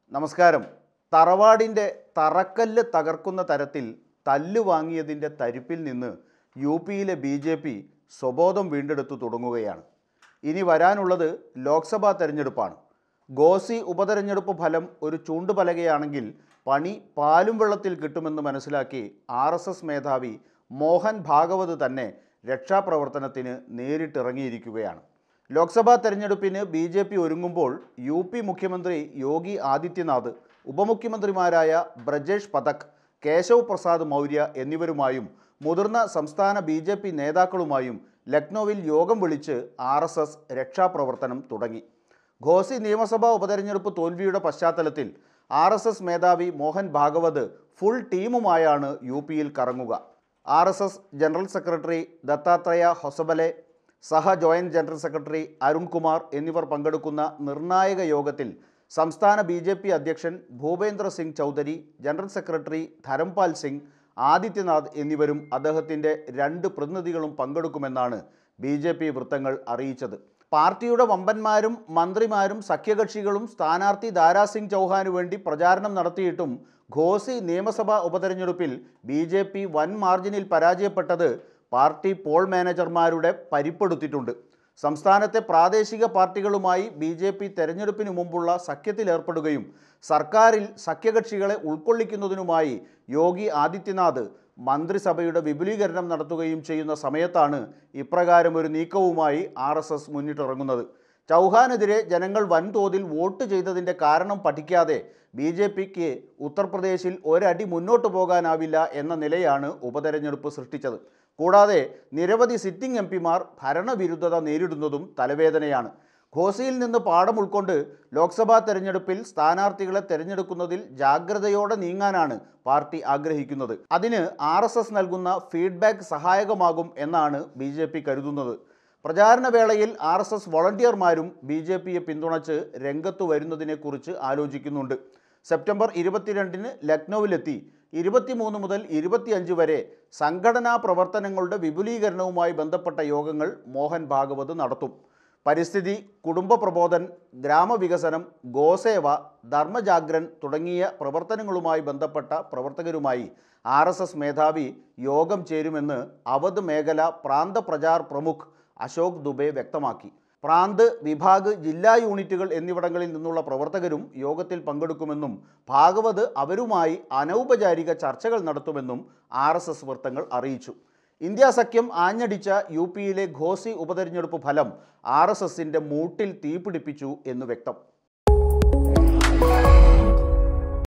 നമസ്കാരം തറവാടിൻ്റെ തറക്കല്ല് തകർക്കുന്ന തരത്തിൽ തല്ല് വാങ്ങിയതിൻ്റെ തരിപ്പിൽ നിന്ന് യു പിയിലെ ബി ജെ പി സ്വബോധം വീണ്ടെടുത്തു തുടങ്ങുകയാണ് ഇനി വരാനുള്ളത് ലോക്സഭാ തെരഞ്ഞെടുപ്പാണ് ഗോസി ഉപതെരഞ്ഞെടുപ്പ് ഫലം ഒരു ചൂണ്ടുപലകയാണെങ്കിൽ പണി പാലും വെള്ളത്തിൽ കിട്ടുമെന്ന് മനസ്സിലാക്കി ആർ എസ് എസ് മേധാവി മോഹൻ ഭാഗവത് തന്നെ രക്ഷാപ്രവർത്തനത്തിന് നേരിട്ടിറങ്ങിയിരിക്കുകയാണ് ലോക്സഭാ തെരഞ്ഞെടുപ്പിന് ബി ജെ പി ഒരുങ്ങുമ്പോൾ യു പി മുഖ്യമന്ത്രി യോഗി ആദിത്യനാഥ് ഉപമുഖ്യമന്ത്രിമാരായ ബ്രജേഷ് പഥക് കേശവ് പ്രസാദ് മൗര്യ എന്നിവരുമായും മുതിർന്ന സംസ്ഥാന ബി ജെ പി നേതാക്കളുമായും ലക്നൌവിൽ യോഗം വിളിച്ച് ആർ എസ് എസ് രക്ഷാപ്രവർത്തനം തുടങ്ങി ഘോസി നിയമസഭാ ഉപതെരഞ്ഞെടുപ്പ് തോൽവിയുടെ പശ്ചാത്തലത്തിൽ ആർ എസ് എസ് മേധാവി മോഹൻ ഭാഗവത് ഫുൾ ടീമുമായാണ് യു പിയിൽ കറങ്ങുക R S S general secretary Dattatreya Hosabale സഹ ജോയിന്റ് ജനറൽ സെക്രട്ടറി അരുൺകുമാർ എന്നിവർ പങ്കെടുക്കുന്ന നിർണായക യോഗത്തിൽ സംസ്ഥാന ബി ജെ പി അധ്യക്ഷൻ ഭൂപേന്ദ്ര സിംഗ് ചൗധരി ജനറൽ സെക്രട്ടറി ധരംപാൽ സിംഗ് ആദിത്യനാഥ് എന്നിവരും അദ്ദേഹത്തിൻ്റെ രണ്ട് പ്രതിനിധികളും പങ്കെടുക്കുമെന്നാണ് ബി ജെ പി വൃത്തങ്ങൾ അറിയിച്ചത് പാർട്ടിയുടെ വമ്പന്മാരും മന്ത്രിമാരും സഖ്യകക്ഷികളും സ്ഥാനാർത്ഥി ദാരാസിംഗ് ചൗഹാനു വേണ്ടി പ്രചാരണം നടത്തിയിട്ടും ഘോസി നിയമസഭാ ഉപതെരഞ്ഞെടുപ്പിൽ ബി ജെ പി വൻ മാർജിനിൽ പരാജയപ്പെട്ടത് പാർട്ടി പോൾ മാനേജർമാരുടെ പരിപ്പെടുത്തിയിട്ടുണ്ട് സംസ്ഥാനത്തെ പ്രാദേശിക പാർട്ടികളുമായി ബി ജെ പി തെരഞ്ഞെടുപ്പിന് മുമ്പുള്ള സഖ്യത്തിലേർപ്പെടുകയും സർക്കാരിൽ സഖ്യകക്ഷികളെ ഉൾക്കൊള്ളിക്കുന്നതിനുമായി യോഗി ആദിത്യനാഥ് മന്ത്രിസഭയുടെ വിപുലീകരണം നടത്തുകയും ചെയ്യുന്ന സമയത്താണ് ഇപ്രകാരം ഒരു നീക്കവുമായി ആർ എസ് എസ് മുന്നിട്ടിറങ്ങുന്നത് ചൗഹാനെതിരെ ജനങ്ങൾ വൻതോതിൽ വോട്ട് ചെയ്തതിൻ്റെ കാരണം പഠിക്കാതെ ബി ജെ പിക്ക് ഉത്തർപ്രദേശിൽ ഒരടി മുന്നോട്ട് പോകാനാവില്ല എന്ന നിലയാണ് ഉപതെരഞ്ഞെടുപ്പ് സൃഷ്ടിച്ചത് കൂടാതെ നിരവധി സിറ്റിംഗ് എം പിമാർ ഭരണവിരുദ്ധത നേരിടുന്നതും തലവേദനയാണ് ഘോസിയിൽ നിന്ന് പാഠം ഉൾക്കൊണ്ട് ലോക്സഭാ തെരഞ്ഞെടുപ്പിൽ സ്ഥാനാർത്ഥികളെ തെരഞ്ഞെടുക്കുന്നതിൽ ജാഗ്രതയോടെ നീങ്ങാനാണ് പാർട്ടി ആഗ്രഹിക്കുന്നത് അതിന് ആർ നൽകുന്ന ഫീഡ്ബാക്ക് സഹായകമാകും എന്നാണ് ബി കരുതുന്നത് പ്രചാരണ വേളയിൽ ആർ എസ് എസ് വോളണ്ടിയർമാരും ബി ജെ പിയെ പിന്തുണച്ച് രംഗത്തു വരുന്നതിനെക്കുറിച്ച് ആലോചിക്കുന്നുണ്ട് സെപ്റ്റംബർ ഇരുപത്തിരണ്ടിന് ലക്നൌവിലെത്തി ഇരുപത്തിമൂന്ന് മുതൽ ഇരുപത്തിയഞ്ച് വരെ സംഘടനാ പ്രവർത്തനങ്ങളുടെ വിപുലീകരണവുമായി ബന്ധപ്പെട്ട യോഗങ്ങൾ മോഹൻ ഭാഗവത് നടത്തും പരിസ്ഥിതി കുടുംബ പ്രബോധൻ ഗ്രാമവികസനം ഗോസേവ ധർമ്മജാഗ്രൻ തുടങ്ങിയ പ്രവർത്തനങ്ങളുമായി ബന്ധപ്പെട്ട പ്രവർത്തകരുമായി ആർ എസ് എസ് മേധാവി യോഗം ചേരുമെന്ന് അവധ് മേഖല പ്രാന്ത പ്രചാർ പ്രമുഖ് അശോക് ദുബെ വ്യക്തമാക്കി പ്രാന്ത് വിഭാഗ് ജില്ലാ യൂണിറ്റുകൾ എന്നിവിടങ്ങളിൽ നിന്നുള്ള പ്രവർത്തകരും യോഗത്തിൽ പങ്കെടുക്കുമെന്നും ഭാഗവത് അവരുമായി അനൗപചാരിക ചർച്ചകൾ നടത്തുമെന്നും ആർ എസ് എസ് വൃത്തങ്ങൾ അറിയിച്ചു ഇന്ത്യ സഖ്യം ആഞ്ഞടിച്ച യു പിയിലെ ഘോസി ഉപതെരഞ്ഞെടുപ്പ് ഫലം ആർ എസ് എസിൻ്റെ മൂട്ടിൽ തീപിടിപ്പിച്ചു എന്ന് വ്യക്തം